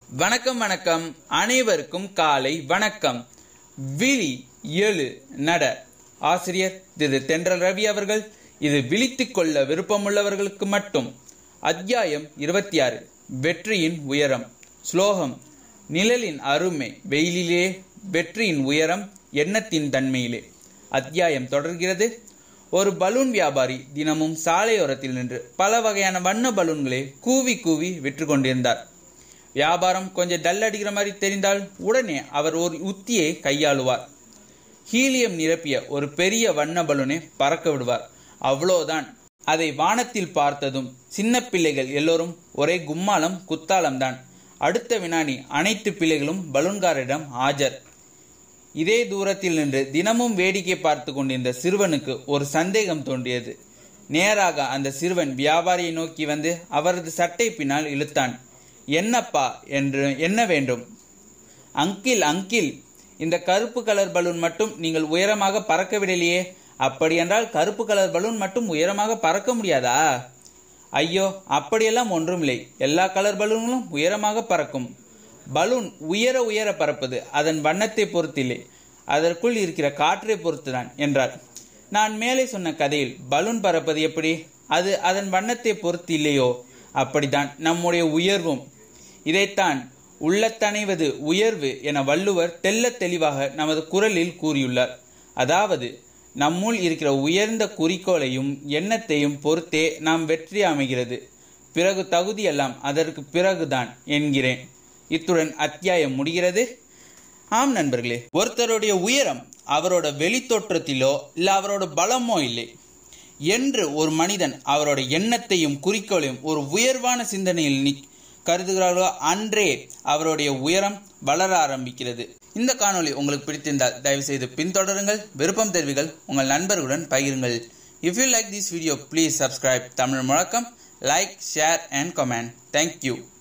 வணக்கம் வணக்கம் அனைவருக்கும் காலை வணக்கம் விழி எழு நட ஆசிரியர் திரு தென்றல் ரவி அவர்கள் இது விழித்துக் கொள்ள விருப்பமுள்ளவர்களுக்கு மட்டும் அத்தியாயம் இருபத்தி ஆறு வெற்றியின் உயரம் ஸ்லோகம் நிழலின் அருமை வெயிலிலே வெற்றியின் உயரம் எண்ணத்தின் தன்மையிலே அத்தியாயம் தொடர்கிறது ஒரு பலூன் வியாபாரி தினமும் சாலையோரத்தில் நின்று பல வகையான வண்ண பலூன்களை கூவி கூவி விற்று கொண்டிருந்தார் வியாபாரம் கொஞ்சம் டல் அடிக்கிற மாதிரி தெரிந்தால் உடனே அவர் ஒரு உத்தியை கையாளுவார் ஹீலியம் நிரப்பிய ஒரு பெரிய வண்ண பலூனை பறக்க விடுவார் அவ்வளோதான் அதை வானத்தில் பார்த்ததும் சின்ன பிள்ளைகள் எல்லோரும் ஒரே கும்மாளம் குத்தாலம் தான் அடுத்த வினாடி அனைத்து பிள்ளைகளும் பலூன்காரிடம் ஆஜர் இதே தூரத்தில் நின்று தினமும் வேடிக்கை பார்த்து கொண்டிருந்த சிறுவனுக்கு ஒரு சந்தேகம் தோன்றியது நேராக அந்த சிறுவன் வியாபாரியை நோக்கி வந்து அவரது சட்டை பின்னால் இழுத்தான் என்னப்பா என்று என்ன வேண்டும் அங்கிள் அங்கிள் இந்த கருப்பு கலர் பலூன் மட்டும் நீங்கள் உயரமாக பறக்க விடலையே அப்படியென்றால் கருப்பு கலர் பலூன் மட்டும் உயரமாக பறக்க முடியாதா ஐயோ அப்படியெல்லாம் ஒன்றுமில்லை எல்லா கலர் பலூன்களும் உயரமாக பறக்கும் பலூன் உயர உயர பறப்பது அதன் வண்ணத்தை பொறுத்தில்லை அதற்குள் இருக்கிற காற்றை பொறுத்துதான் என்றார் நான் மேலே சொன்ன கதையில் பலூன் பறப்பது எப்படி அது அதன் வண்ணத்தை பொறுத்து இல்லையோ அப்படித்தான் நம்முடைய உயர்வும் இதைத்தான் உள்ளத்தணைவது உயர்வு என வள்ளுவர் தெள்ளத் தெளிவாக நமது குரலில் கூறியுள்ளார் அதாவது நம்முள் இருக்கிற உயர்ந்த குறிக்கோளையும் எண்ணத்தையும் பொறுத்தே நாம் வெற்றி அமைகிறது பிறகு தகுதியெல்லாம் அதற்கு பிறகுதான் என்கிறேன் இத்துடன் அத்தியாயம் முடிகிறது ஆம் நண்பர்களே ஒருத்தருடைய உயரம் அவரோட வெளித்தோற்றத்திலோ இல்லை அவரோட பலமோ இல்லை என்று ஒரு மனிதன் அவரோட எண்ணத்தையும் குறிக்கோளையும் ஒரு உயர்வான சிந்தனையில் நி கருதுகிறார்களோ அன்றே அவருடைய உயரம் வளர ஆரம்பிக்கிறது இந்த காணொளி உங்களுக்கு பிடித்திருந்தால் தயவு செய்து பின்தொடருங்கள் விருப்பம் தெரிவிகள் உங்கள் நண்பர்களுடன் பகிருங்கள் if you like this video please subscribe Tamil Muzhakkam like share and comment thank you